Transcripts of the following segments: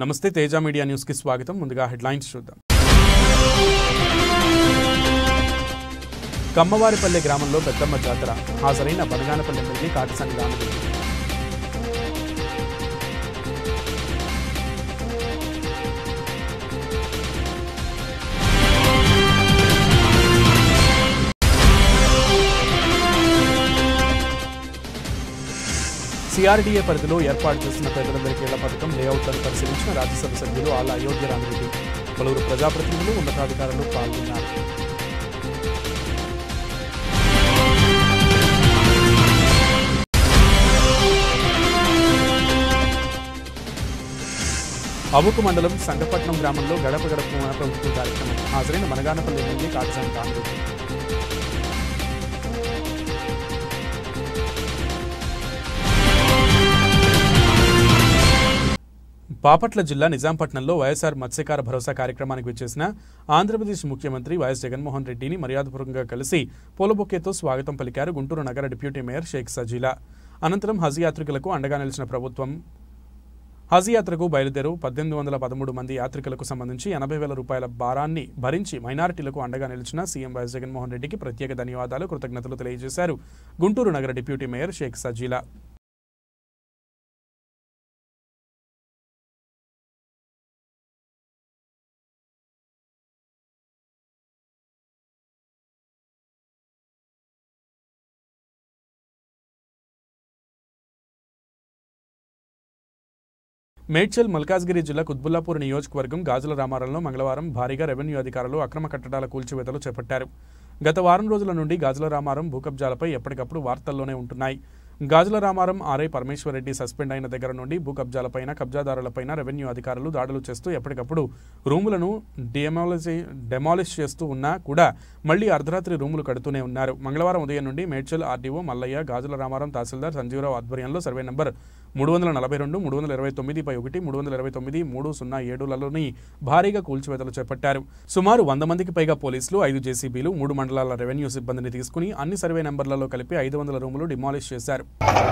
నమస్తే తేజ మీడియా న్యూస్కి స్వాగతం ముందుగా హెడ్లైన్స్ చూద్దాం కమ్మవారిపల్లె గ్రామంలో పెద్దమ్మ జాతర హాజరైన బనగానపల్లి ఎమ్మెల్యే కాటసాని రామరెడ్డి సిఆర్డీఏ పరిధిలో ఏర్పాటు చేసిన పేదలందరికీ ఇళ్ల పథకం లేఅవుట్లను పరిశీలించిన రాజ్యసభ సభ్యులు ఆల అయోధ్య రామిరెడ్డి పలువురు ప్రజాప్రతినిధులు ఉన్నతాధికారులు పాల్గొన్నారు అవుకు మండలం సంగపట్నం గ్రామంలో గడప గడప మన ప్రభుత్వం కార్యక్రమం హాజరైన మనగానపల్లి ఎమ్మెల్యే కాటసాని రామిరెడ్డి బాపట్ల జిల్లా నిజాంపట్నంలో వైఎస్ఆర్ మత్స్యకార భరోసా కార్యక్రమానికి విచ్చేసిన ఆంధ్రప్రదేశ్ ముఖ్యమంత్రి వైఎస్ జగన్మోహన్ రెడ్డిని మర్యాదపూర్వకంగా కలిసి పూలబొకేతో స్వాగతం పలికారు గుంటూరు నగర డిప్యూటీ మేయర్ షేక్ సజీలా అనంతరం హజ్ యాత్రికులకు అండగా నిలిచిన ప్రభుత్వం హజ్ యాత్రకు బయలుదేరు పద్దెనిమిది వందల పదమూడు మంది యాత్రికులకు సంబంధించి ఎనభై వేల రూపాయల భారాన్ని భరించి మైనారిటీలకు అండగా నిలిచిన సీఎం వైఎస్ జగన్మోహన్ రెడ్డికి ప్రత్యేక ధన్యవాదాలు కృతజ్ఞతలు తెలియజేశారు గుంటూరు నగర డిప్యూటీ మేయర్ షేక్ సజీలా మేడ్చల్ మల్కాజ్గిరి జిల్లా కుత్బుల్లాపూర్ నియోజకవర్గం గాజుల రామారంలో మంగళవారం భారీగా రెవెన్యూ అధికారులు అక్రమ కట్టడాల కూల్చివేతలు చేపట్టారు గత వారం రోజుల నుండి గాజుల రామారం భూకబ్జాలపై ఎప్పటికప్పుడు వార్తల్లోనే ఉంటున్నాయి గాజుల రామారం ఆర్ఐ పరమేశ్వరరెడ్డి సస్పెండ్ అయిన దగ్గర నుండి భూ కబ్జాలపైన కబ్జాదారులపైన రెవెన్యూ అధికారులు దాడులు చేస్తూ ఎప్పటికప్పుడు రూములను డెమాలిసి డెమాలిష్ చేస్తూ ఉన్నా కూడా మళ్లీ అర్ధరాత్రి రూములు కడుతూనే ఉన్నారు మంగళవారం ఉదయం నుండి మేడ్చల్ ఆర్డీఓ మల్లయ్య గాజుల రామారం తహసీల్దార్ సంజీవరావు ఆధ్వర్యంలో సర్వే నంబర్ మూడు వందల నలభై రెండు మూడు వందల ఇరవై తొమ్మిది పై ఒకటి మూడు వందల ఇరవై తొమ్మిది మూడు సున్నా ఏడులలోని భారీగా కూల్చివేతలు చేపట్టారు సుమారు వంద మందికి పైగా పోలీసులు ఐదు జేసీబీలు మూడు మండలాల రెవెన్యూ సిబ్బందిని తీసుకుని అన్ని సర్వే నంబర్లలో కలిపి ఐదు వందల రూములు డిమాలిష్ చేశారు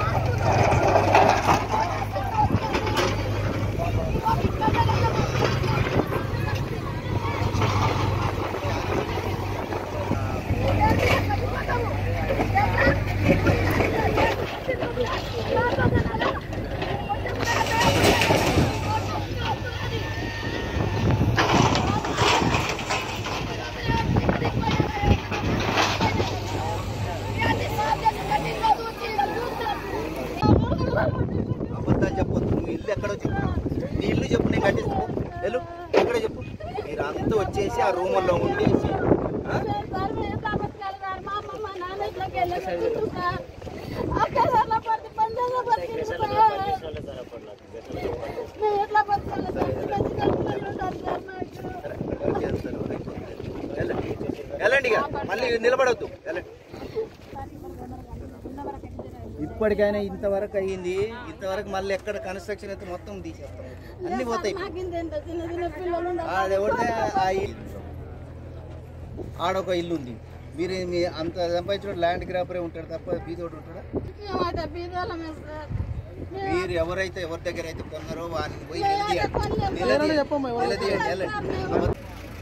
అబద్ధాలు చెప్పొద్దు నువ్వు ఇల్లు ఎక్కడో చెప్పు నీ ఇల్లు చెప్పు నేను కట్టిస్తాను వెళ్ళు ఎక్కడ చెప్పు మీరు అంతా వచ్చేసి ఆ రూముల్లో ఉండేసి ఆ? ఎవరు చేస్తారు? వెళ్ళండి వెళ్ళండి ఇక మళ్ళీ నిలబడవద్దు వెళ్ళండి ఇప్పటికైనా ఇంతవరకు అయ్యింది ఇంతవరకు మళ్ళీ ఎక్కడ కన్స్ట్రక్షన్ అయితే మొత్తం తీసేస్తాం అన్ని పోతాయి అది ఎవరిదే ఆ ఇల్లు ఆడొక ఇల్లు ఉంది మీరు మీ అంత సంపాదించిన ల్యాండ్ గ్రాపరే ఉంటాడు తప్ప బీదోడు ఉంటాడా మీరు ఎవరైతే ఎవరి దగ్గర అయితే కొన్నారో వారిని పోయి నిలదీయండి. నిలదీయండి. నిలదీయండి వెళ్ళండి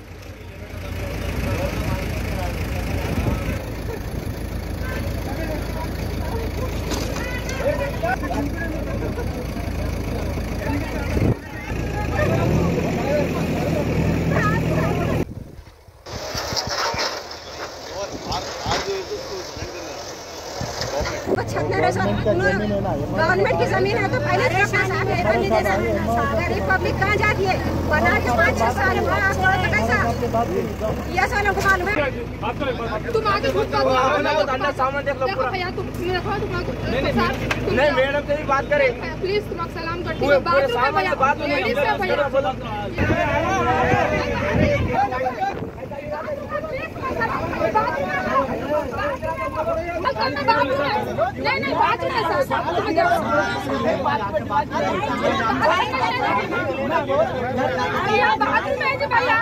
गवर्नमेंट की जमीन है तो पहले देखना साहब ये नहीं देना गरीब पब्लिक कहाँ जाती है बना के पाँच छह साल हुआ आपको तो कैसा ये सालों को मालूम है तुम आगे खुद का सामान देख लो पूरा भैया तुम देखो तुम नहीं मैडम से भी बात करें प्लीज तुम सलाम करती पूरे हो पूरे बात सामान से बात नहीं लेडीज है भैया बोलो नहीं नहीं बात नहीं भैया बात में जी भैया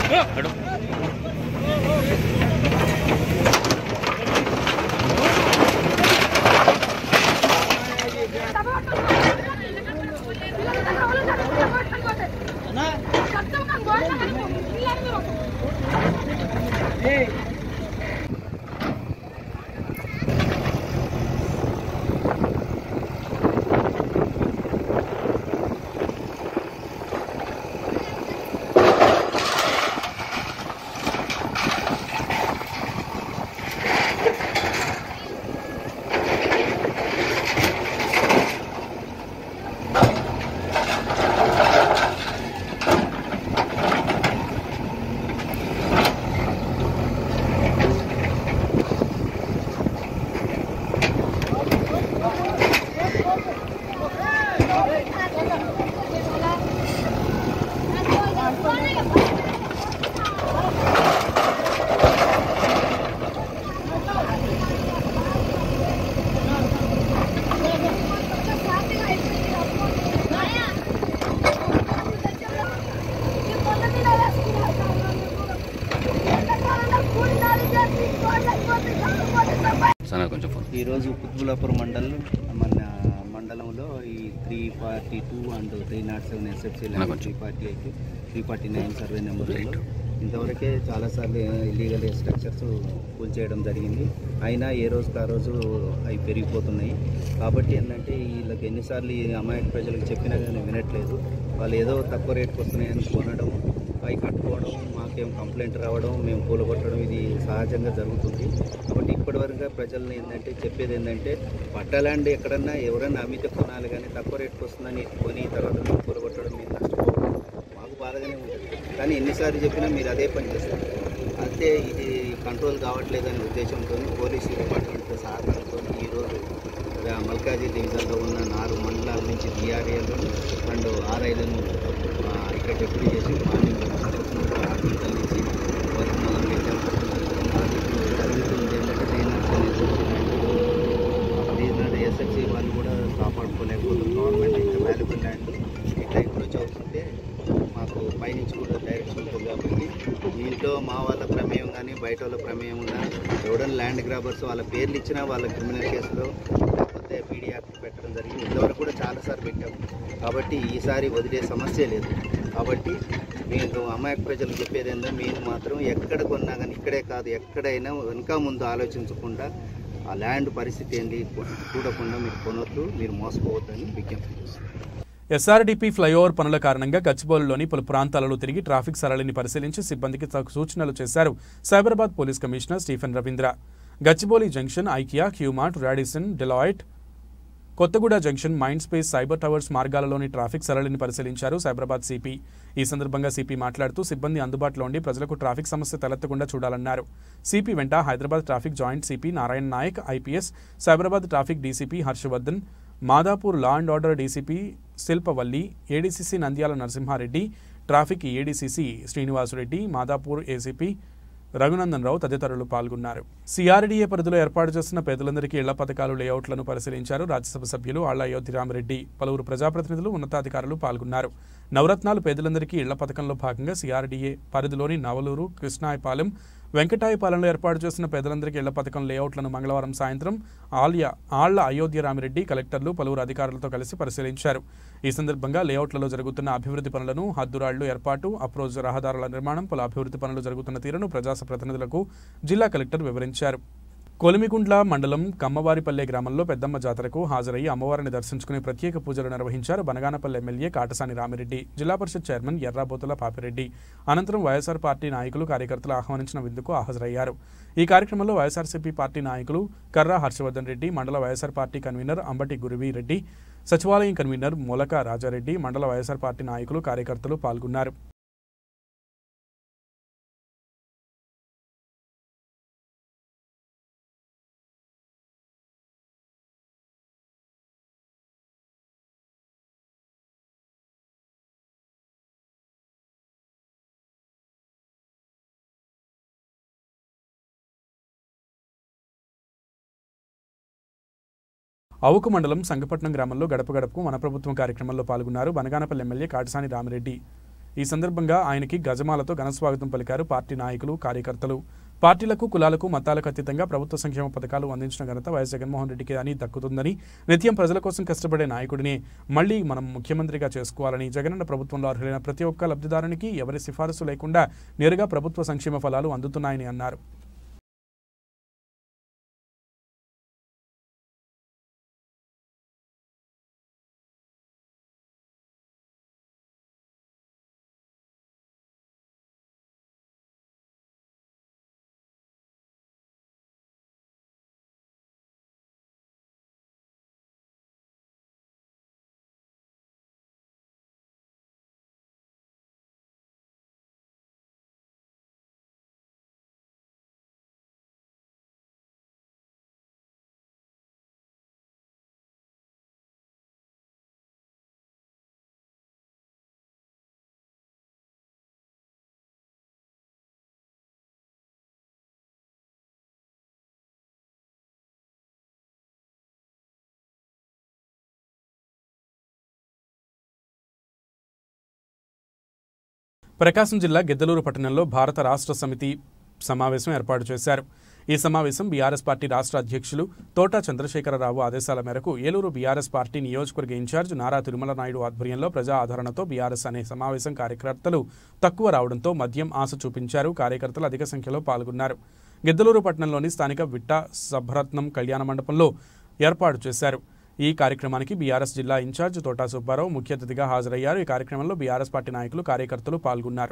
సరే కొంచెం ఫోన్ ఈరోజు కుత్బులాపూర్ మండలం మన మండలంలో ఈ three forty two and three not seven SFC three forty eight three forty nine survey నెంబర్లో ఇంతవరకే చాలాసార్లు ఇల్లీగల్ స్ట్రక్చర్స్ కూల్చేయడం జరిగింది అయినా ఏ రోజుకి ఆ రోజు అవి పెరిగిపోతున్నాయి కాబట్టి ఏంటంటే వీళ్ళకి ఎన్నిసార్లు ఈ అమాయక ప్రజలకు చెప్పినా కానీ వినట్లేదు వాళ్ళు ఏదో తక్కువ రేటుకి వస్తున్నాయని కొనడం అవి కట్టుకోవడం మాకేం కంప్లైంట్ రావడం మేము కూలగొట్టడం ఇది సహజంగా జరుగుతుంది కాబట్టి ఇప్పటివరకు ప్రజల్ని ఏంటంటే చెప్పేది ఏంటంటే పట్టాలండి ఎక్కడన్నా ఎవరన్నా అమ్మితే కొనాలి కానీ తక్కువ రేటుకి వస్తుందని కొని తర్వాత మేము కూలగొట్టడం మేము నష్టపోవడం మాకు బాధగానే ఉంటుంది కానీ ఎన్నిసార్లు చెప్పినా మీరు అదే పని చేస్తారు అంతే ఇది కంట్రోల్ కావట్లేదనే ఉద్దేశంతో పోలీసు డిపార్ట్మెంట్ సహకారంతో ఈరోజు రా- మల్కాజీ డివిజన్లో ఉన్న నాలుగు మండలాల నుంచి డిఆర్ఏలు అండ్ ఆర్ఐలను ఇక్కడ డిప్యూటీ చేసి మార్నింగ్ హాస్పిటల్ నుంచి వర్క్ మొదలు పెట్టాం అది ఇప్పుడు జరుగుతుంది ఏంటంటే రీజనల్స్ అనేది రీజనల్ ఎస్ఎఫ్సి వాళ్ళు కూడా కాపాడుకోలేకపోతుంది గవర్నమెంట్ ఇంత వాల్యుబుల్ ల్యాండ్ ఇట్లా ఇంక్రోచ్ అవుతుంటే మాకు పైనుంచి కూడా డైరెక్షన్ ఉంటుంది కాబట్టి దీంట్లో మా వాళ్ళ ప్రమేయం కానీ బయట వాళ్ళ ప్రమేయం ఉన్నా ఎవడన్నా ల్యాండ్ గ్రాబర్స్ వాళ్ళ పేర్లు ఇచ్చినా వాళ్ళ క్రిమినల్ కేసులో లేకపోతే పీడీ యాక్ట్ పెట్టడం జరిగింది ఇంతవరకు కూడా చాలాసార్లు పెట్టాము కాబట్టి ఈసారి వదిలే సమస్య లేదు కాబట్టి మీకు అమాయక ప్రజలు చెప్పేది ఏంటో మీరు మాత్రం ఎక్కడ కొన్నా కానీ ఇక్కడే కాదు ఎక్కడైనా ఇంకా ముందు ఆలోచించకుండా ఆ ల్యాండ్ పరిస్థితి ఏంటి చూడకుండా మీరు కొనొద్దు మీరు మోసపోవద్దని విజ్ఞప్తి చేస్తున్నాను ఎస్ఆర్డీపీ ఫ్లైఓవర్ పనుల కారణంగా గచ్చిబౌలిలోని పలు ప్రాంతాలలో తిరిగి ట్రాఫిక్ సరళిని పరిశీలించి సిబ్బందికి తగు సూచనలు చేశారు Cyberabad police commissioner Stephen Ravindra Gachibowli junction IKEA Q Mart Radisson Deloitte Kothaguda junction mind space cyber towers మార్గాలలోని ట్రాఫిక్ సరళిని పరిశీలించారు సైబరాబాద్ సిపి ఈ సందర్భంగా సిపి మాట్లాడుతూ సిబ్బంది అందుబాటులో ఉండి ప్రజలకు ట్రాఫిక్ సమస్య తలెత్తకుండా చూడాలన్నారు సిపి వెంట Hyderabad traffic joint CP Narayana Naik IPS Cyberabad traffic DCP Harshavardhan Madhapur law and order DCP Shilpavalli ADCC Nandyala Narasimhareddy traffic ADCC Srinivasareddy Madhapur ACP Raghunandan Rao తదితరులు పాల్గొన్నారు సిఆర్డీఏ పరిధిలో ఏర్పాటు చేస్తున్న పేదలందరికీ ఇళ్ల పథకాలు లేఅవుట్లను పరిశీలించారు రాజ్యసభ సభ్యులు ఆళ్ల అయోధ్యరామరెడ్డి పలువురు ప్రజాప్రతినిధులు ఉన్నతాధికారులు పాల్గొన్నారు నవరత్నాలు పేదలందరికీ ఇళ్ల పథకంలో భాగంగా సిఆర్డీఏ పరిధిలోని నవలూరు కృష్ణాయపాలెం వెంకటాయపాలెంలో ఏర్పాటు చేసిన పేదలందరికీ ఇళ్ల పథకం లేఅవుట్లను మంగళవారం సాయంత్రం ఆల్య ఆళ్ల అయోధ్యరామిరెడ్డి కలెక్టర్లు పలువురు అధికారులతో కలిసి పరిశీలించారు ఈ సందర్భంగా లేఅవుట్లలో జరుగుతున్న అభివృద్ధి పనులను హద్దురాళ్లు ఏర్పాటు అప్రోజ్ రహదారుల నిర్మాణం పలు అభివృద్ధి పనులు జరుగుతున్న తీరును ప్రజాప్రతినిధులకు జిల్లా కలెక్టర్ వివరించారు కొలిమిగుండ్ల మండలం కమ్మవారిపల్లె గ్రామంలో పెద్దమ్మ జాతరకు హాజరయ్యి అమ్మవారిని దర్శించుకుని ప్రత్యేక పూజలు నిర్వహించారు బనగానపల్లి ఎమ్మెల్యే కాటసాని రామిరెడ్డి జిల్లా పరిషత్ చైర్మన్ ఎర్రాబోతుల పాపిరెడ్డి అనంతరం వైఎస్ఆర్ పార్టీ నాయకులు కార్యకర్తలు ఆహ్వానించిన విందుకు హాజరయ్యారు ఈ కార్యక్రమంలో వైఎస్ఆర్సీపీ పార్టీ నాయకులు కర్రా హర్షవర్ధన్ రెడ్డి మండల YSR party convener Ambati Guruvi Reddy సచివాలయం కన్వీనర్ మొలక రాజారెడ్డి మండల వైఎస్ఆర్ పార్టీ నాయకులు కార్యకర్తలు పాల్గొన్నారు అవుకు మండలం సంగపట్నం గ్రామంలో గడప గడపకు మన ప్రభుత్వం కార్యక్రమంలో పాల్గొన్నారు బనగానపల్లి ఎమ్మెల్యే కాటసాని రామిరెడ్డి ఈ సందర్భంగా ఆయనకి గజమాలతో ఘనస్వాగతం పలికారు పార్టీ నాయకులు కార్యకర్తలు పార్టీలకు కులాలకు మతాలకు అతీతంగా ప్రభుత్వ సంక్షేమ పథకాలు అందించిన ఘనత వైఎస్ జగన్మోహన్ రెడ్డికి అని దక్కుతుందని నిత్యం ప్రజల కోసం కష్టపడే నాయకుడిని మళ్లీ మనం ముఖ్యమంత్రిగా చేసుకోవాలని జగనన్న ప్రభుత్వంలో అర్హులైన ప్రతి ఒక్క లబ్ధిదారునికి ఎవరి సిఫారసు లేకుండా నేరుగా ప్రభుత్వ సంక్షేమ ఫలాలు అందుతున్నాయని అన్నారు ప్రకాశం జిల్లా గిద్దలూరు పట్టణంలో భారత రాష్ట్ర సమితి సమావేశం ఏర్పాటు చేశారు ఈ సమావేశం బీఆర్ఎస్ పార్టీ రాష్ట్ర అధ్యక్షులు తోటా చంద్రశేఖరరావు ఆదేశాల మేరకు ఏలూరు బీఆర్ఎస్ పార్టీ నియోజకవర్గ ఇన్ఛార్జ్ నారా తిరుమల నాయుడు ఆధ్వర్యంలో ప్రజా ఆదరణతో బీఆర్ఎస్ అనే సమావేశం కార్యకర్తలు తక్కువ రావడంతో మద్యం ఆశ చూపించారు కార్యకర్తలు అధిక సంఖ్యలో పాల్గొన్నారు గిద్దలూరు పట్టణంలోని స్థానిక విట్ట సభరత్నం కళ్యాణ మండపంలో ఏర్పాటు చేశారు ఈ కార్యక్రమానికి బీఆర్ఎస్ జిల్లా ఇన్ఛార్జ్ తోటా సుబ్బారావు ముఖ్య అతిథిగా హాజరయ్యారు ఈ కార్యక్రమంలో బీఆర్ఎస్ పార్టీ నాయకులు కార్యకర్తలు పాల్గొన్నారు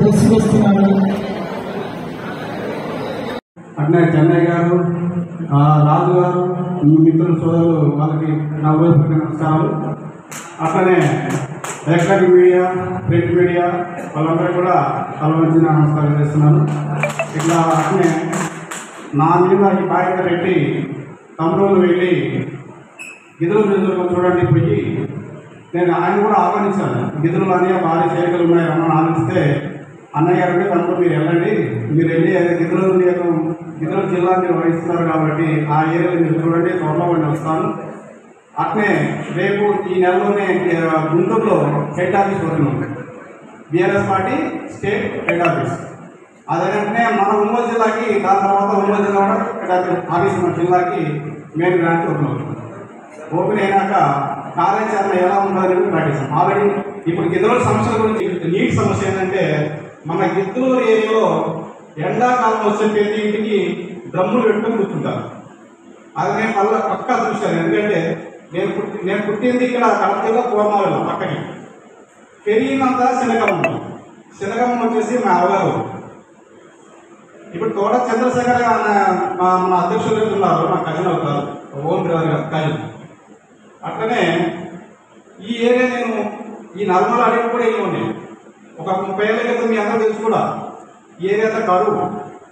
అట్నే చెన్నై గారు ఆ, రాజు గారు మీ మిత్రులు సోదరులు వాళ్ళకి నా ఉదయపూర్వక నమస్కారాలు అట్లనే ఎలక్ట్రానిక్ మీడియా ప్రింట్ మీడియా వాళ్ళందరూ కూడా తల వంచి నమస్కారం చేస్తున్నాను ఇట్లా అట్నే నా మీద ఈ బాధ్యత పెట్టి తమ్ముళ్ళు వెళ్ళి గిదులు నిధులు చూడండి పోయి నేను ఆయన కూడా ఆహ్వానించాను గిదులు అనే భారీ చేరికలు ఉన్నాయి రమ్మని ఆలోచిస్తే అన్నయ్య గారు అంటే తమ్ముడు మీరు వెళ్ళండి మీరు వెళ్ళి అదే గిదులు నేను గిదులు జిల్లా మీరు వహిస్తున్నారు కాబట్టి ఆ ఏరియాలో మీరు చూడండి త్వరలో నేను వస్తాను అట్నే రేపు ఈ నెలలోనే ఆ, గుంటూరులో హెడ్ ఆఫీస్ ఓపెన్ ఉంది BRS party state head office అదేంటనే మన ఒంగోలు జిల్లాకి దాని తర్వాత ఒంగోలు జిల్లా కూడా హెడ్ ఆఫీస్ ఆఫీస్ మన జిల్లాకి మెయిన్ బ్రాంచ్ ఓపెన్ అవుతుంది ఓపెన్ అయినాక కార్యాచరణ ఎలా ఉండాలని పాటిస్తాం ఆల్రెడీ ఇప్పుడు గిద్దలూరు సమస్యల గురించి నీటి సమస్య ఏంటంటే మన గిద్దలూరు ఏరియాలో ఎండాకాలం వచ్చే ప్రతి ఇంటికి డ్రమ్ములు పెట్టుకొని కూర్చుంటారు అది నేను మళ్ళీ పక్కా చూశాను ఎందుకంటే నేను పుట్టి నేను పుట్టింది ఇక్కడ కడప జిల్లా పూర్ణావళి పక్కనే పెరిగినంత శనగమ్మ శనగమ్మ వచ్చేసి మా అవగారు ఇప్పుడు తోట చంద్రశేఖర్ గారు అన్న మా మన అధ్యక్షులు ఉన్నారు మా కజిన్ అవుతారు ఓం గారు కజిన్ అట్లనే ఈ ఏరియా నేను ఈ నర్మల అడిగి కూడా వెళ్ళి ఉన్నాయి ఒక ముప్పై ఏళ్ళ క్రితం మీ అందరూ తెలుసు కూడా ఈ ఏరియా అంతా కరువు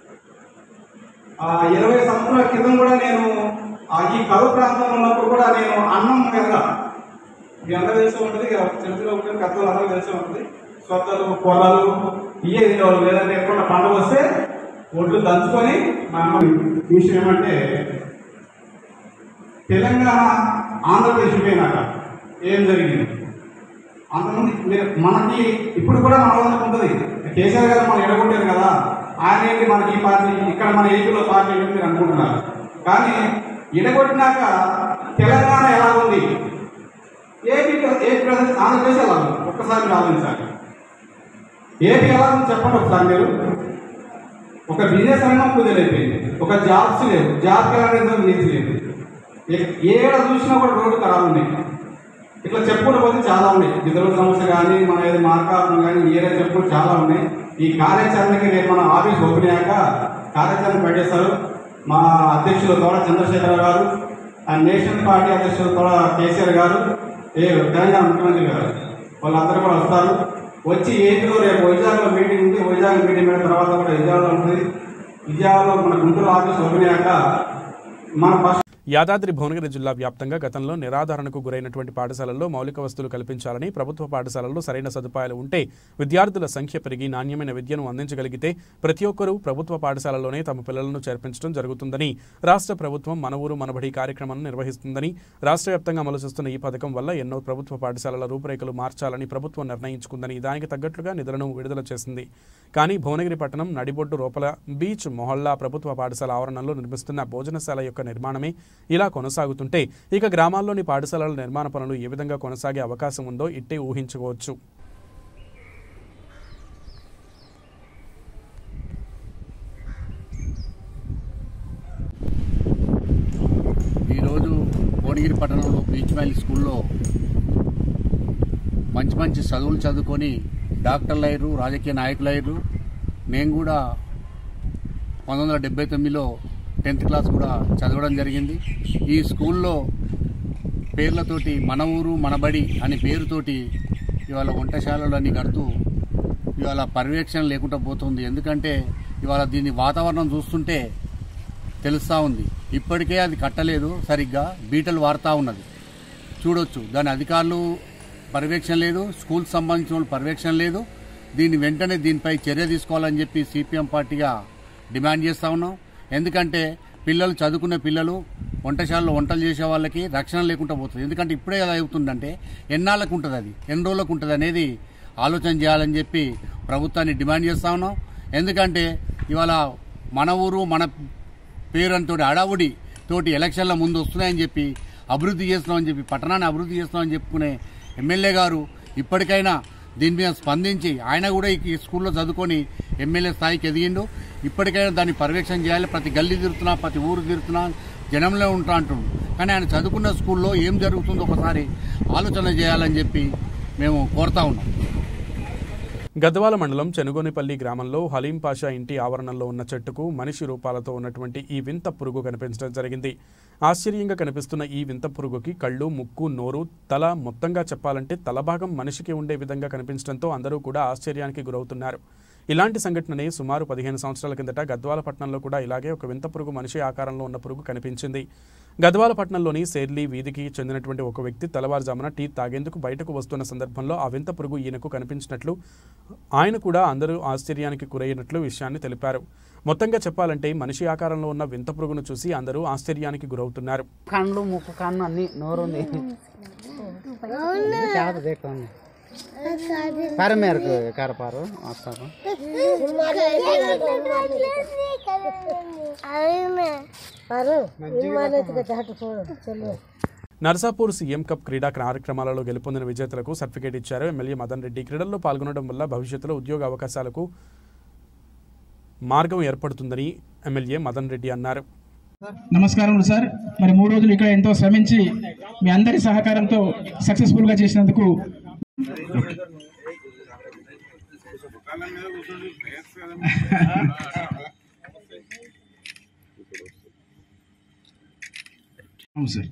ఆ ఇరవై సంవత్సరాల క్రితం కూడా నేను ఆ ఈ కరువు ప్రాంతంలో ఉన్నప్పుడు కూడా నేను అన్నం మీద మీ అందరూ తెలిసి ఉంటుంది ఇక చరిత్రలో ఉంటుంది కథలు అందరూ తెలిసి ఉంటుంది సొత్తలు పొలాలు ఇవే తినేవాళ్ళు లేదంటే ఎక్కడ పండుగ వస్తే ఒడ్లు దంచుకొని మా అమ్మ విషయం ఏమంటే తెలంగాణ ఆంధ్రప్రదేశ్ పోయినాక ఏం జరిగింది అంతమంది మీరు- మనకి ఇప్పుడు కూడా మన వాళ్ళకి ఉంటుంది కేసీఆర్ గారు మనం ఎడగొట్టారు కదా ఆయన ఏంటి మనకి ఈ పార్టీ ఇక్కడ మన ఏపీలో పార్టీ ఏంటి మీరు అనుకుంటున్నారు కానీ ఎడగొట్టినాక తెలంగాణ ఎలా ఉంది ఏపీ ఏపీ ప్రజెంట్ ఆంధ్రప్రదేశ్ ఎలా ఉంది ఒక్కసారి మీరు ఆలోచించాలి ఏపీ ఎలా ఉంది చెప్పండి ఒకసారి మీరు ఒక బిజినెస్ రంగం కుదిరైపోయింది ఒక జాబ్స్ లేవు జాబ్ క్యాలెండర్ నీతి లేదు ఏ- ఏడ చూసినా కూడా రోడ్డు ఖరాబ్ ఉన్నాయి ఇట్లా చెప్పుకుంటూ పోతే చాలా ఉన్నాయి ఇతరుల సమస్య కానీ మన ఏదో మార్కాపురం కానీ ఏరియా చెప్పులు చాలా ఉన్నాయి ఈ కార్యాచరణకి రేపు మన ఆఫీస్ ఓపెన్ అయ్యాక కార్యాచరణ పెట్టేస్తారు మా అధ్యక్షులు తోడ చంద్రశేఖర గారు ఆ నేషనల్ పార్టీ అధ్యక్షులు తోడ కేసీఆర్ గారు ఏ తెలంగాణ ముఖ్యమంత్రి గారు వాళ్ళందరూ కూడా వస్తారు వచ్చి ఏపీలో రేపు వైజాగ్లో మీటింగ్ ఉంది వైజాగ్ మీటింగ్ అయిన తర్వాత కూడా విజయవాడలో ఉంటుంది విజయవాడలో మన గుంటూరు ఆఫీస్ ఓపెన్ అయ్యాక మన ఫస్ట్ యాదాద్రి భువనగిరి జిల్లా వ్యాప్తంగా గతంలో నిరాధారణకు గురైనటువంటి పాఠశాలల్లో మౌలిక వస్తువులు కల్పించాలని ప్రభుత్వ పాఠశాలల్లో సరైన సదుపాయాలు ఉంటే విద్యార్థుల సంఖ్య పెరిగి నాణ్యమైన విద్యను అందించగలిగితే ప్రతి ఒక్కరూ ప్రభుత్వ పాఠశాలలోనే తమ పిల్లలను చేర్పించడం జరుగుతుందని రాష్ట్ర ప్రభుత్వం మన ఊరు మనబడి కార్యక్రమాన్ని నిర్వహిస్తుందని రాష్ట్ర వ్యాప్తంగా అమలు చేస్తున్న ఈ పథకం వల్ల ఎన్నో ప్రభుత్వ పాఠశాలల రూపురేఖలు మార్చాలని ప్రభుత్వం నిర్ణయించుకుందని దానికి తగ్గట్లుగా నిధులను విడుదల చేసింది కానీ భువనగిరి పట్టణం నడిబొడ్డు రూపల బీచ్ మొహల్లా ప్రభుత్వ పాఠశాల ఆవరణలో నిర్మిస్తున్న భోజనశాల యొక్క నిర్మాణమే ఇలా కొనసాగుతుంటే ఇక గ్రామాల్లోని పాఠశాలల నిర్మాణ పనులు ఏ విధంగా కొనసాగే అవకాశం ఉందో ఇట్టే ఊహించుకోవచ్చు ఈరోజు భువనగిరి పట్టణంలో బీచ్ వ్యాలీ స్కూల్లో మంచి మంచి చదువులు చదువుకొని డాక్టర్లు అయ్యారు రాజకీయ నాయకులు అయ్యారు నేను కూడా పంతొమ్మిది వందల డెబ్బై తొమ్మిదిలో టెన్త్ క్లాస్ కూడా చదవడం జరిగింది ఈ స్కూల్లో పేర్లతోటి మన ఊరు మనబడి అనే పేరుతోటి ఇవాళ వంటశాలలు అన్ని కడుతూ ఇవాళ పర్యవేక్షణ లేకుండా పోతుంది ఎందుకంటే ఇవాళ దీని వాతావరణం చూస్తుంటే తెలుస్తూ ఉంది ఇప్పటికే అది కట్టలేదు సరిగ్గా బీటలు వారుతా ఉన్నది చూడొచ్చు దాని అధికారులు పర్యవేక్షణ లేదు స్కూల్ సంబంధించిన వాళ్ళు పర్యవేక్షణ లేదు దీన్ని వెంటనే దీనిపై చర్య తీసుకోవాలని చెప్పి సిపిఎం పార్టీగా డిమాండ్ చేస్తూ ఉన్నాం ఎందుకంటే పిల్లలు చదువుకునే పిల్లలు వంటశాలలో వంటలు చేసే వాళ్ళకి రక్షణ లేకుండా పోతుంది ఎందుకంటే ఇప్పుడే ఎలా అవుతుందంటే ఎన్నాళ్ళకు ఉంటుంది అది ఎన్ని రోజులకు ఉంటుంది అనేది ఆలోచన చేయాలని చెప్పి ప్రభుత్వాన్ని డిమాండ్ చేస్తా ఉన్నాం ఎందుకంటే ఇవాళ మన ఊరు మన పేరు అని తోటి అడావుడి తోటి ఎలక్షన్ల ముందు వస్తున్నాయని చెప్పి అభివృద్ధి చేస్తున్నామని చెప్పి పట్టణాన్ని అభివృద్ధి చేస్తున్నామని చెప్పుకునే ఎమ్మెల్యే గారు ఇప్పటికైనా దీని మీద స్పందించి ఆయన కూడా ఈ స్కూల్లో చదువుకొని ఎమ్మెల్యే స్థాయికి ఎదిగిండు ఇప్పటికైనా దాన్ని పర్యవేక్షణ చేయాలి ప్రతి గల్లీ తిరుగుతున్నా ప్రతి ఊరు తిరుగుతున్నా జనంలో ఉంటా అంటుండు కానీ ఆయన చదువుకున్న స్కూల్లో ఏం జరుగుతుందో ఒకసారి ఆలోచన చేయాలని చెప్పి మేము కోరుతా ఉన్నాం గద్వాల మండలం చెనుగోనిపల్లి గ్రామంలో హలీం పాషా ఇంటి ఆవరణలో ఉన్న చెట్టుకు మనిషి రూపాలతో ఉన్నటువంటి ఈ వింత పురుగు కనిపించడం జరిగింది ఆశ్చర్యంగా కనిపిస్తున్న ఈ వింత పురుగుకి కళ్ళు ముక్కు నోరు తల మొత్తంగా చెప్పాలంటే తల భాగం మనిషికి ఉండే విధంగా కనిపించడంతో అందరూ కూడా ఆశ్చర్యానికి గురవుతున్నారు ఇలాంటి సంఘటనని సుమారు పదిహేను సంవత్సరాల కిందట గద్వాల పట్టణంలో కూడా ఇలాగే ఒక వింత పురుగు మనిషి ఆకారంలో ఉన్న పురుగు కనిపించింది గద్వాల పట్టణంలోని సేర్లి వీధికి చెందినటువంటి ఒక వ్యక్తి తెల్లవారుజామున టీ తాగేందుకు బయటకు వస్తున్న సందర్భంలో ఆ వింత పురుగు ఈయనకు కనిపించినట్లు ఆయన కూడా అందరూ ఆశ్చర్యానికి గురైనట్లు విషయాన్ని తెలిపారు మొత్తంగా చెప్పాలంటే మనిషి ఆకారంలో ఉన్న వింత పురుగును చూసి అందరూ ఆశ్చర్యానికి గురవుతున్నారు కళ్ళు ముక్కు కన్ను అన్ని నోరు ఉంది కాదు దేకండి పారు మేరకు కరపారు వస్తారు నర్సాపూర్ సీఎం కప్ క్రీడా కార్యక్రమాలలో గెలుపొందిన విజేతలకు సర్టిఫికేట్ ఇచ్చారు ఎమ్మెల్యే మదన్ రెడ్డి క్రీడల్లో పాల్గొనడం వల్ల భవిష్యత్తులో ఉద్యోగ అవకాశాలకు మార్గం ఏర్పడుతుందని ఎమ్మెల్యే మదన్ రెడ్డి అన్నారు నమస్కారములు సార్ మరి మూడు రోజులు ఇక్కడ ఎంతో శ్రమించి మీ అందరి సహకారంతో సక్సెస్ఫుల్ గా చేసినందుకు అవును సార్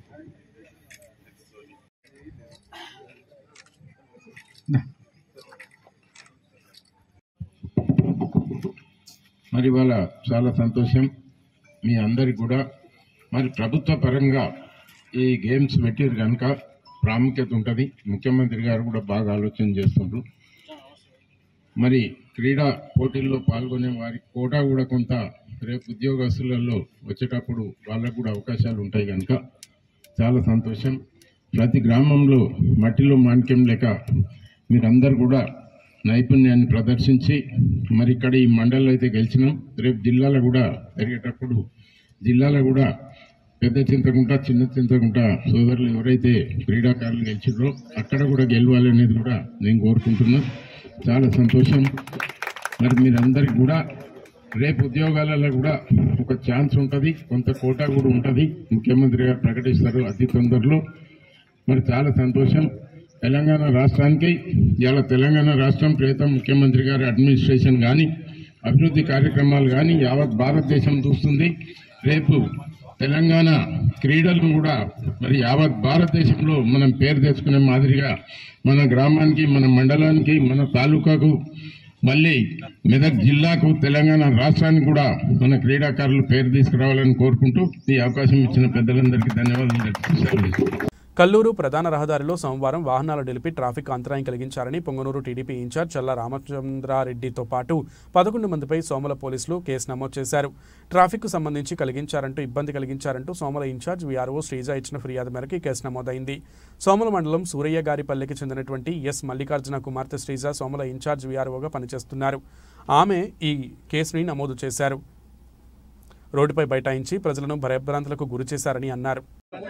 మరి ఇవాళ చాలా సంతోషం మీ అందరికి కూడా మరి ప్రభుత్వ పరంగా ఈ గేమ్స్ పెట్టారు కనుక ప్రాముఖ్యత ఉంటుంది ముఖ్యమంత్రి గారు కూడా బాగా ఆలోచన చేస్తుండ్రు మరి క్రీడా పోటీల్లో పాల్గొనే వారికి కోటా కూడా కొంత రేపు ఉద్యోగస్తులలో వచ్చేటప్పుడు వాళ్ళకు కూడా అవకాశాలు ఉంటాయి కనుక చాలా సంతోషం ప్రతి గ్రామంలో మట్టిలో మాణిక్యం లేక మీరందరూ కూడా నైపుణ్యాన్ని ప్రదర్శించి మరి ఇక్కడ ఈ మండలిలో అయితే గెలిచినాం రేపు జిల్లాలో కూడా జరిగేటప్పుడు జిల్లాలో కూడా పెద్ద చింతకుంట చిన్న చింతకుంట సోదరులు ఎవరైతే క్రీడాకారులు గెలిచిర్రో అక్కడ కూడా గెలవాలనేది కూడా నేను కోరుకుంటున్నా చాలా సంతోషం మరి మీరందరికీ కూడా రేపు ఉద్యోగాలలో కూడా ఒక ఛాన్స్ ఉంటుంది కొంత కోటా కూడా ఉంటుంది ముఖ్యమంత్రి గారు ప్రకటిస్తారు అతి తొందరలో మరి చాలా సంతోషం తెలంగాణ రాష్ట్రానికి ఇవాళ తెలంగాణ రాష్ట్రం ప్రియతం ముఖ్యమంత్రి గారి అడ్మినిస్ట్రేషన్ కానీ అభివృద్ధి కార్యక్రమాలు కానీ యావత్ భారతదేశం చూస్తుంది రేపు తెలంగాణ క్రీడలను కూడా మరి యావత్ భారతదేశంలో మనం పేరు తెచ్చుకునే మాదిరిగా మన గ్రామానికి మన మండలానికి మన తాలూకాకు మళ్ళీ మెదక్ జిల్లాకు తెలంగాణ రాష్ట్రానికి కూడా మన క్రీడాకారులు పేరు తీసుకురావాలని కోరుకుంటూ ఈ అవకాశం ఇచ్చిన పెద్దలందరికీ ధన్యవాదాలు తెలుపుతూ సెలవు తీసుకుంటున్నాను. కల్లూరు ప్రధాన రహదారిలో సోమవారం వాహనాలు నిలిపి ట్రాఫిక్ అంతరాయం కలిగించారని పొంగనూరు టీడీపీ ఇన్ఛార్జ్ చల్ల రామచంద్రారెడ్డితో పాటు పదకొండు మందిపై సోమల పోలీసులు కేసు నమోదు చేశారు ట్రాఫిక్కు సంబంధించి కలిగించారంటూ ఇబ్బంది కలిగించారంటూ సోమల ఇన్ఛార్జ్ వీఆర్ఓ శ్రీజ ఇచ్చిన ఫిర్యాదు మేరకు ఈ కేసు నమోదైంది సోమల మండలం సూరయ్య గారిపల్లికి చెందినటువంటి ఎస్ మల్లికార్జున కుమార్తె శ్రీజ సోమల ఇన్ఛార్జ్ వీఆర్ఓగా పనిచేస్తున్నారు ఆమె ఈ కేసుని నమోదు చేశారు రోడ్డుపై బైఠాయించి ప్రజలను భయభ్రాంతులకు గురి చేశారని అన్నారు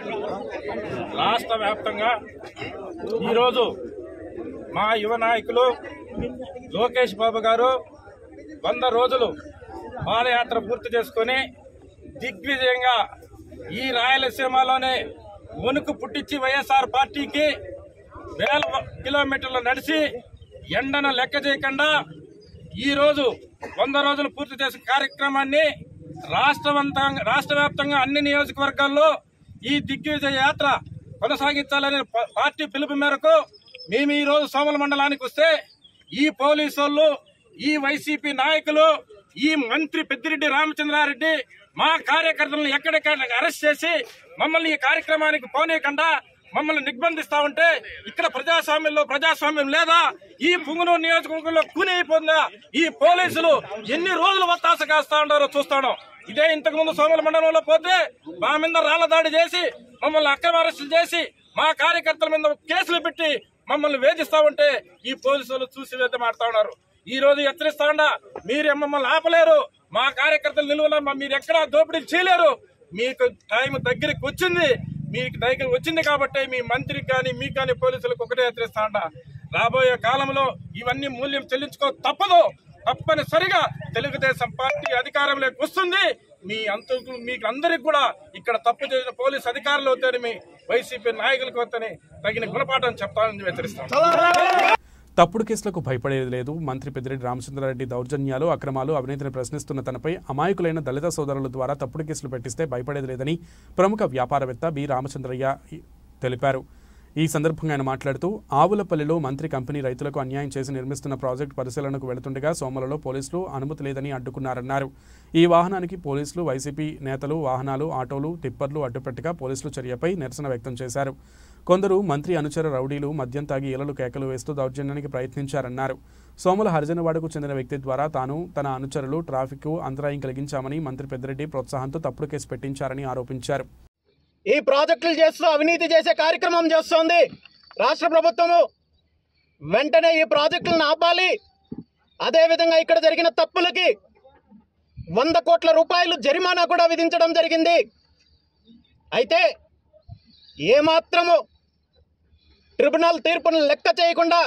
రాష్ట్ర వ్యాప్తంగా ఈరోజు మా యువ నాయకులు లోకేష్ బాబు గారు వంద రోజులు పాదయాత్ర పూర్తి చేసుకొని దిగ్విజయంగా ఈ రాయలసీమలోనే మునుకు పుట్టించి వైఎస్ఆర్ పార్టీకి వేల కిలోమీటర్లు నడిచి ఎండను లెక్క చేయకుండా ఈ రోజు వంద రోజులు పూర్తి చేసిన కార్యక్రమాన్ని రాష్ట్రవంతంగా రాష్ట్ర వ్యాప్తంగా అన్ని నియోజకవర్గాల్లో ఈ దిగ్విజయ యాత్ర కొనసాగించాలనే ప- పార్టీ పిలుపు మేరకు మేము ఈ రోజు సోమల మండలానికి వస్తే ఈ పోలీసు వాళ్ళు ఈ వైసీపీ నాయకులు ఈ మంత్రి పెద్దిరెడ్డి రామచంద్రారెడ్డి మా కార్యకర్తలను ఎక్కడెక్కడ అరెస్ట్ చేసి మమ్మల్ని ఈ కార్యక్రమానికి పోనీయకుండా మమ్మల్ని నిర్బంధిస్తా ఉంటే ఇక్కడ ప్రజాస్వామ్యంలో ప్రజాస్వామ్యం లేదా ఈ పుంగునూరు నియోజకవర్గంలో కూని అయిపోయిందా ఈ పోలీసులు ఎన్ని రోజులు వత్తాస కాస్తా ఉంటారో చూస్తాను ఇదే ఇంతకు ముందు సోమల మండలంలో పోతే మా మీద రాళ్ల దాడి చేసి మమ్మల్ని అక్రమ అరెస్టులు చేసి మా కార్యకర్తల మీద కేసులు పెట్టి మమ్మల్ని వేధిస్తా ఉంటే ఈ పోలీసులు చూసి వేద మాడుతా ఉన్నారు ఈ రోజు హెచ్చరిస్తా ఉండా మీరు మమ్మల్ని ఆపలేరు మా కార్యకర్తలు నిలువల మీరు ఎక్కడా దోపిడీ చేయలేరు మీకు టైం దగ్గరికి వచ్చింది మీకు దగ్గర వచ్చింది కాబట్టి మీ మంత్రికి కానీ మీకు కానీ పోలీసులకు ఒకటే హెచ్చరిస్తా ఉండా రాబోయే కాలంలో ఇవన్నీ మూల్యం చెల్లించుకో తప్పదు తప్పనిసరిగా తెలుగుదేశం పార్టీ అధికారంలోకి వస్తుంది మీ అంతకు మీకు అందరికి కూడా ఇక్కడ తప్పు చేసిన పోలీస్ అధికారులు అవుతారు మీ వైసీపీ నాయకులకు అవుతాని తగిన గుణపాఠం చెప్తానని హెచ్చరిస్తాను తప్పుడు కేసులకు భయపడేది లేదు మంత్రి పెద్దిరెడ్డి రామచంద్రారెడ్డి దౌర్జన్యాలు అక్రమాలు అవినీతిని ప్రశ్నిస్తున్న తనపై అమాయకులైన దళిత సోదరుల ద్వారా తప్పుడు కేసులు పెట్టిస్తే భయపడేది లేదని ప్రముఖ వ్యాపారవేత్త బి రామచంద్రయ్య తెలిపారు ఈ సందర్భంగా ఆయన మాట్లాడుతూ ఆవులపల్లిలో మంత్రి కంపెనీ రైతులకు అన్యాయం చేసి నిర్మిస్తున్న ప్రాజెక్టు పరిశీలనకు వెళుతుండగా సోమలలో పోలీసులు అనుమతి లేదని అడ్డుకున్నారన్నారు ఈ వాహనానికి పోలీసులు వైసీపీ నేతలు వాహనాలు ఆటోలు టిప్పర్లు అడ్డుపెట్టగా పోలీసులు చర్యపై నిరసన వ్యక్తం చేశారు కొందరు మంత్రి అనుచర రౌడీలు మద్యం తాగి ఈలలు కేకలు వేస్తూ దౌర్జన్యానికి ప్రయత్నించారన్నారు సోముల హరిజనవాడకు చెందిన వ్యక్తి ద్వారా తాను తన అనుచరులు ట్రాఫిక్ అంతరాయం కలిగించామని మంత్రి పెద్దిరెడ్డి ప్రోత్సాహంతో తప్పుడు కేసు పెట్టించారని ఆరోపించారు ఈ ప్రాజెక్టులు చేస్తూ అవినీతి చేసే కార్యక్రమం చేస్తోంది రాష్ట్ర ప్రభుత్వము వెంటనే ఈ ప్రాజెక్టులను ఆపాలి అదేవిధంగా ఇక్కడ జరిగిన తప్పులకి వంద కోట్ల రూపాయలు జరిమానా కూడా విధించడం జరిగింది అయితే ఏమాత్రము ట్రిబ్యునల్ తీర్పును లెక్క చేయకుండా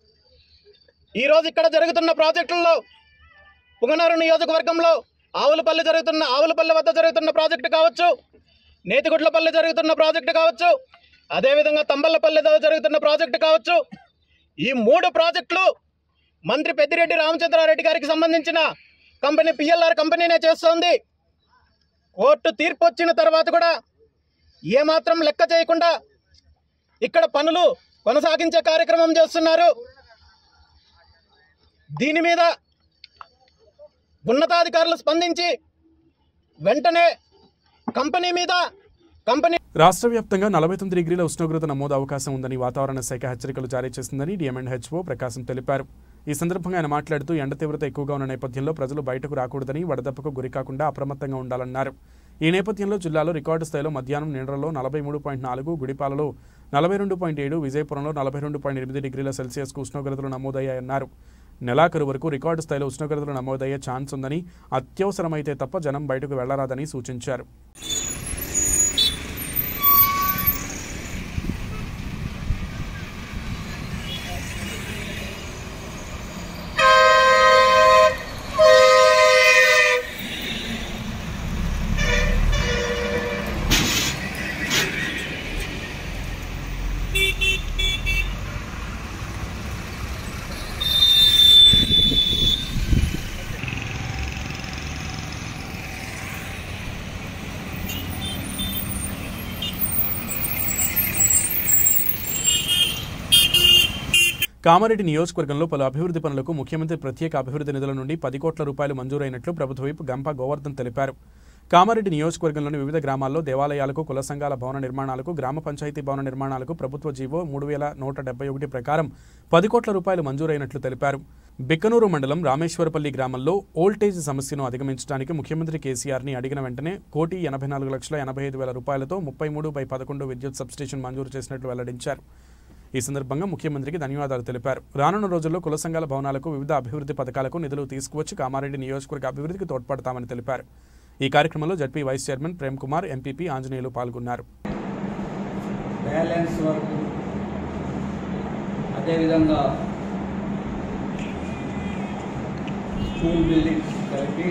ఈరోజు ఇక్కడ జరుగుతున్న ప్రాజెక్టుల్లో పుంగనూరు నియోజకవర్గంలో ఆవులపల్లి జరుగుతున్న ఆవులపల్లి వద్ద జరుగుతున్న ప్రాజెక్టు కావచ్చు నేతిగుడ్లపల్లి జరుగుతున్న ప్రాజెక్టు కావచ్చు అదేవిధంగా తంబల్లపల్లి దగ్గర జరుగుతున్న ప్రాజెక్టు కావచ్చు ఈ మూడు ప్రాజెక్టులు మంత్రి పెద్దిరెడ్డి రామచంద్రారెడ్డి గారికి సంబంధించిన కంపెనీ పిఎల్ఆర్ కంపెనీనే చేస్తోంది కోర్టు తీర్పు వచ్చిన తర్వాత కూడా ఏమాత్రం లెక్క చేయకుండా ఇక్కడ పనులు కొనసాగించే కార్యక్రమం చేస్తున్నారు దీని మీద ఉన్నతాధికారులు స్పందించి వెంటనే కంపెనీ మీద కంపెనీ రాష్ట్ర వ్యాప్తంగా నలభై తొమ్మిది డిగ్రీల ఉష్ణోగ్రత నమోదు అవకాశం ఉందని వాతావరణ శాఖ హెచ్చరికలు జారీ చేసిందని డిఎంఎండ్హెచ్ఓ ప్రకాశం తెలిపారు ఈ సందర్భంగా ఆయన మాట్లాడుతూ ఎండ తీవ్రత ఎక్కువగా ఉన్న నేపథ్యంలో ప్రజలు బయటకు రాకూడదని వడదెబ్బకు గురికాకుండా అప్రమత్తంగా ఉండాలన్నారు ఈ నేపథ్యంలో జిల్లాలో రికార్డు స్థాయిలో మధ్యాహ్నం నిండ్రలో నలభై మూడు పాయింట్ నాలుగు గుడిపాలలో నలభై రెండు పాయింట్ ఏడు విజయపురంలో నలభై రెండు పాయింట్ ఎనిమిది డిగ్రీల సెల్సియస్కు ఉష్ణోగ్రతలు నమోదయ్యాయన్నారు నెలాఖరు వరకు రికార్డు స్థాయిలో ఉష్ణోగ్రతలు నమోదయ్యే ఛాన్స్ ఉందని అత్యవసరమైతే తప్ప జనం బయటకు వెళ్లరాదని సూచించారు కామారెడ్డి నియోజకవర్గంలో పలు అభివృద్ధి పనులకు ముఖ్యమంత్రి ప్రత్యేక అభివృద్ధి నిధుల నుండి పది కోట్ల రూపాయలు మంజూరైనట్లు ప్రభుత్వ వైపు గంప గోవర్ధన్ తెలిపారు కామారెడ్డి నియోజకవర్గంలోని వివిధ గ్రామాల్లో దేవాలయాలకు కుల సంఘాల భవన నిర్మాణాలకు గ్రామ పంచాయతీ భవన నిర్మాణాలకు ప్రభుత్వ జీవో మూడు వేల నూట డెబ్బై ఒకటి ప్రకారం పది కోట్ల రూపాయలు మంజూరైనట్లు తెలిపారు బిక్కనూరు మండలం రామేశ్వరపల్లి గ్రామంలో ఓల్టేజ్ సమస్యను అధిగమించడానికి ముఖ్యమంత్రి కేసీఆర్ని అడిగిన వెంటనే కోటి ఎనభై నాలుగు లక్షల ఎనభై ఐదు వేల రూపాయలతో ముప్పై మూడు బై పదకొండు విద్యుత్ సబ్స్టేషన్ మంజూరు చేసినట్లు వెల్లడించారు ఈ సందర్భంగా ముఖ్యమంత్రికి ధన్యవాదాలు తెలిపారు రానున్న రోజుల్లో కుల సంఘాల భవనాలకు వివిధ అభివృద్ధి పథకాలకు నిధులు తీసుకువచ్చి కామారెడ్డి నియోజకవర్గ అభివృద్ధికి తోడ్పడతామని తెలిపారు ఈ కార్యక్రమంలో ZP vice chairman Prem Kumar MPP Anjaneyulu పాల్గొన్నారు బ్యాలెన్స్ వర్క్ అదేవిధంగా స్కూల్ బిల్డింగ్స్ కలిపి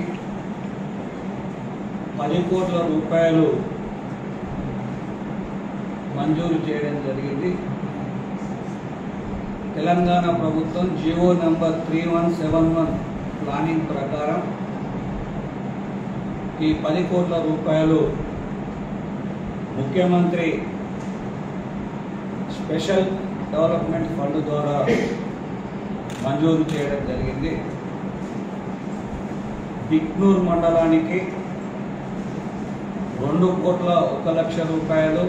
పది కోట్ల రూపాయలు మంజూరు చేయడం జరిగింది తెలంగాణ ప్రభుత్వం GO number three one seven one planning ప్రకారం ఈ పది కోట్ల రూపాయలు ముఖ్యమంత్రి స్పెషల్ డెవలప్మెంట్ ఫండ్ ద్వారా మంజూరు చేయడం జరిగింది బిక్నూర్ మండలానికి రెండు కోట్ల ఒక లక్ష రూపాయలు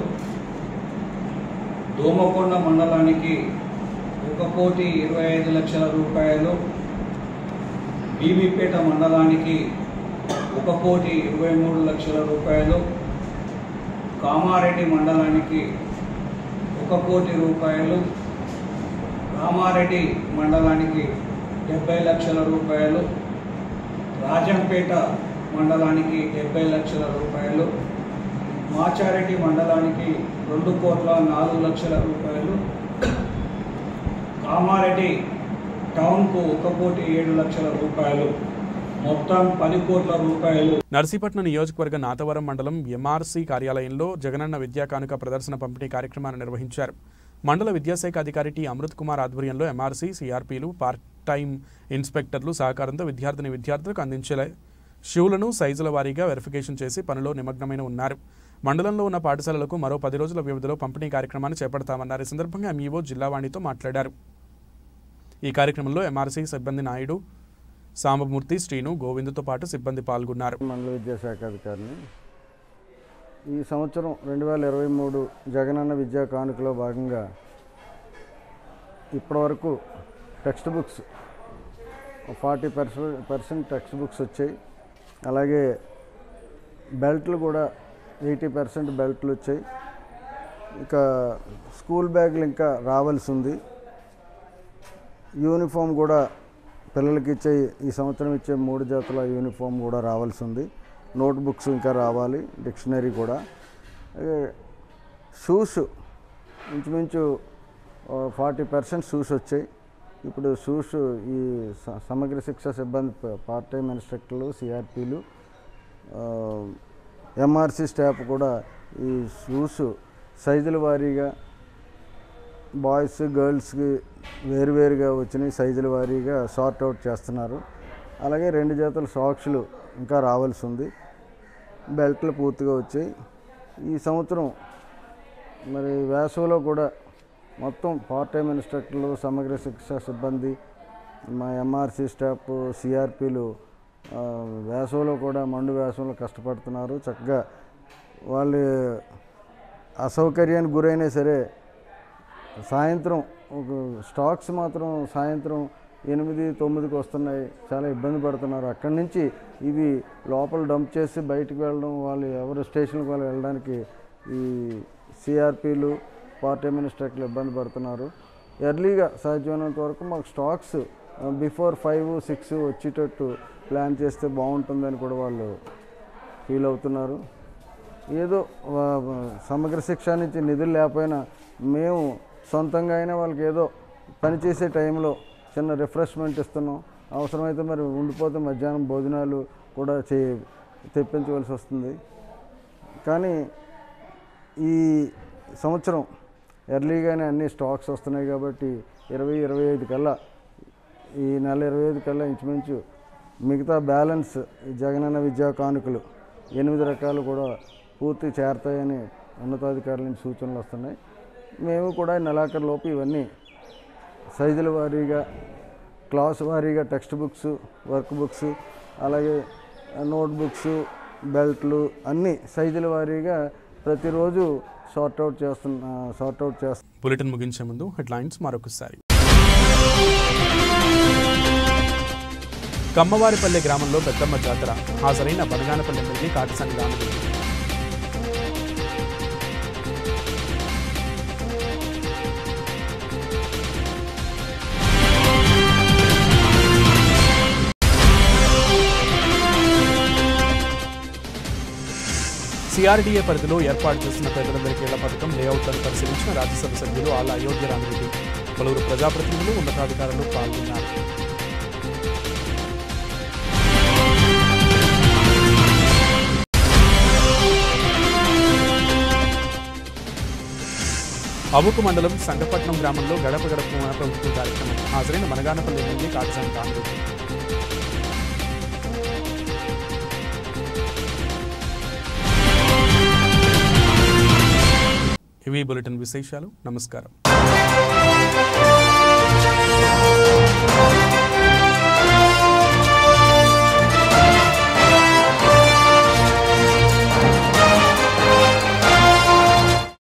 దోమకొండ మండలానికి ఒక కోటి ఇరవై ఐదు లక్షల రూపాయలు బీబీపేట మండలానికి ఒక కోటి ఇరవై మూడు లక్షల రూపాయలు కామారెడ్డి మండలానికి ఒక కోటి రూపాయలు రామారెడ్డి మండలానికి డెబ్బై లక్షల రూపాయలు రాజంపేట మండలానికి డెబ్బై లక్షల రూపాయలు మాచారెడ్డి మండలానికి రెండు కోట్ల నాలుగు లక్షల రూపాయలు కామారెడ్డి టౌన్కు ఒక కోటి ఏడు లక్షల రూపాయలు మొత్తం పది కోట్ల రూపాయలు నర్సీపట్నం నియోజకవర్గ నాతవరం మండలం ఎంఆర్సీ కార్యాలయంలో జగనన్న విద్యా కానుక ప్రదర్శన పంపిణీ కార్యక్రమాన్ని నిర్వహించారు మండల విద్యాశాఖ అధికారి టి అమృత్ కుమార్ ఆధ్వర్యంలో ఎంఆర్సీ సిఆర్పీలు పార్ట్ టైం ఇన్స్పెక్టర్లు సహకారంతో విద్యార్థిని విద్యార్థులకు అందించే షూలను సైజుల వారీగా వెరిఫికేషన్ చేసి పనిలో నిమగ్నమైన ఉన్నారు మండలంలో ఉన్న పాఠశాలలకు మరో పది రోజుల వ్యవధిలో పంపిణీ కార్యక్రమాన్ని చేపడతామన్నారు ఈ సందర్భంగా ఎంఈఓ జిల్లావాణితో మాట్లాడారు ఈ కార్యక్రమంలో ఎంఆర్సీ సిబ్బంది నాయుడు సాంబమూర్తి శ్రీను గోవిందుతో పాటు సిబ్బంది పాల్గొన్నారు మండల విద్యాశాఖ అధికారిని ఈ సంవత్సరం రెండు వేల ఇరవై మూడు జగనన్న విద్యా కానుకలో భాగంగా ఇప్పటివరకు text books forty percent percent text books వచ్చాయి అలాగే బెల్ట్లు కూడా ఎయిటీ పర్సెంట్ బెల్ట్లు వచ్చాయి ఇంకా స్కూల్ బ్యాగులు ఇంకా రావాల్సి ఉంది యూనిఫామ్ కూడా పిల్లలకి ఇచ్చే ఈ సంవత్సరం ఇచ్చే మూడు జాతుల యూనిఫామ్ కూడా రావాల్సి ఉంది నోట్ బుక్స్ ఇంకా రావాలి డిక్షనరీ కూడా షూస్ ఇంచుమించు ఫార్టీ పర్సెంట్ షూస్ వచ్చాయి ఇప్పుడు షూస్ ఈ స- సమగ్ర శిక్ష సిబ్బంది ప- పార్ట్ టైం ఇన్స్ట్రక్టర్లు సిఆర్పీలు ఎంఆర్సీ స్టాఫ్ కూడా ఈ షూస్ సైజుల వారీగా బాయ్స్ గర్ల్స్కి వేరువేరుగా వచ్చినాయి సైజుల వారీగా సార్ట్ అవుట్ చేస్తున్నారు అలాగే రెండు జతల సాక్స్లు ఇంకా రావాల్సి ఉంది బెల్ట్లు పూర్తిగా వచ్చాయి ఈ సంవత్సరం మరి వేసవిలో కూడా మొత్తం పార్ట్ టైం ఇన్స్ట్రక్టర్లు సమగ్ర శిక్ష సిబ్బంది మా ఎంఆర్సీ స్టాఫ్ సిఆర్పీలు వేసవిలో కూడా మండు వేసవిలో కష్టపడుతున్నారు చక్కగా వాళ్ళు అసౌకర్యానికి గురైనా సరే సాయంత్రం ఒక స్టాక్స్ మాత్రం సాయంత్రం ఎనిమిది తొమ్మిదికి వస్తున్నాయి చాలా ఇబ్బంది పడుతున్నారు అక్కడి నుంచి ఇవి లోపల డంప్ చేసి బయటకు వెళ్ళడం వాళ్ళు ఎవరు స్టేషన్కి వాళ్ళు వెళ్ళడానికి ఈ సిఆర్పీలు పార్ట్ టైం ఇన్స్ట్రక్టర్లు ఇబ్బంది పడుతున్నారు ఎర్లీగా సాధ్యమైనంత వరకు మాకు స్టాక్స్ బిఫోర్ ఫైవ్ సిక్స్ వచ్చేటట్టు ప్లాన్ చేస్తే బాగుంటుందని కూడా వాళ్ళు ఫీల్ అవుతున్నారు ఏదో వా- వా- సమగ్ర శిక్ష నుంచి నిధులు లేకపోయినా మేము సొంతంగా అయినా వాళ్ళకి ఏదో పనిచేసే టైంలో చిన్న రిఫ్రెష్మెంట్ ఇస్తున్నాం అవసరమైతే మరి ఉండిపోతే మధ్యాహ్నం భోజనాలు కూడా చే తెప్పించవలసి వస్తుంది కానీ ఈ సంవత్సరం ఎర్లీగానే అన్ని స్టాక్స్ వస్తున్నాయి కాబట్టి ఇరవై ఇరవై ఐదు కల్లా ఈ నెల ఇరవై ఐదు కల్లా ఇంచుమించు మిగతా బ్యాలెన్స్ ఈ జగనన్న విద్యా కానుకలు ఎనిమిది రకాలు కూడా పూర్తి చేరతాయని ఉన్నతాధికారుల నుంచి సూచనలు వస్తున్నాయి మేము కూడా ఈ నెలాఖరు లోపు ఇవన్నీ సైజుల వారీగా క్లాస్ వారీగా టెక్స్ట్ బుక్స్ వర్క్ బుక్స్ అలాగే నోట్ బుక్స్ బెల్ట్లు అన్నీ సైజుల వారీగా ప్రతిరోజు సార్ట్ అవుట్ చేస్తున్న సార్ట్ అవుట్ చేస్తున్న బులెటిన్ ముగించే ముందు హెడ్లైన్స్ మరొకసారి కమ్మవారిపల్లె గ్రామంలో పెద్దమ్మ జాతర హాజరైన బనగానపల్లి ఎమ్మెల్యే కాటిసాని రామరెడ్డి సిఆర్డీఏ పరిధిలో ఏర్పాటు చేసిన పేదలందరికీ ఇళ్ల పథకం లేఅవుట్లను పరిశీలించిన రాజ్యసభ సభ్యులు ఆల అయోధ్య రామిరెడ్డి పలువురు ప్రజాప్రతినిధులు ఉన్నతాధికారులు పాల్గొన్నారు అవుకు మండలం సంగపట్నం గ్రామంలో గడప గడప మన ప్రభుత్వం కార్యక్రమం హాజరైన మనగానపల్లి ఎమ్మెల్యే కాటిసాని రామిరెడ్డి ఇవి బులెటిన్ విశేషాలు నమస్కారం